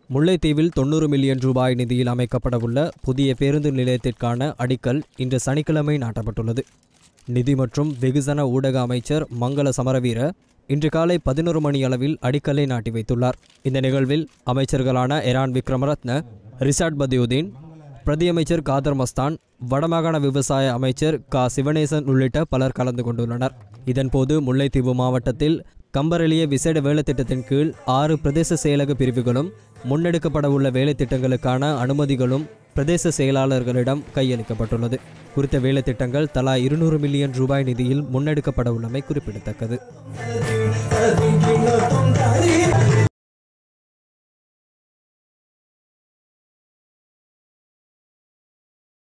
முல்லைத்தீவில் தொண்ணூறு மில்லியன் ரூபாய் நிதியில் அமைக்கப்படவுள்ள புதிய பேருந்து நிலையத்திற்கான அடிக்கல் இன்று சனிக்கிழமை நாட்டப்பட்டுள்ளது நிதி மற்றும் வெகுஜன ஊடக அமைச்சர் மங்கள சமரவீர இன்று காலை பதினோரு மணி அளவில் அடிக்கல்லை நாட்டி வைத்துள்ளார் இந்த நிகழ்வில் அமைச்சர்களான எரான் விக்ரமரத்ன ரிசாட் பதியுதீன் பிரதியமைச்சர் காதர் மஸ்தான் வடமாகாண விவசாய அமைச்சர் கா சிவனேசன் உள்ளிட்ட பலர் கலந்து கொண்டுள்ளனர் இதன்போது முல்லைத்தீவு மாவட்டத்தில் கம்பரெலிய விசேட வேலைத்திட்டத்தின் கீழ் ஆறு பிரதேச செயலக பிரிவுகளும் முன்னெடுக்கப்பட உள்ள வேலைத்திட்டங்களுக்கான அனுமதிகளும் பிரதேச செயலாளர்களிடம் கையளிக்கப்பட்டுள்ளது குறித்த வேலைத்திட்டங்கள் தலா இருநூறு மில்லியன் ரூபாய் நிதியில் முன்னெடுக்கப்பட உள்ளமை குறிப்பிடத்தக்கது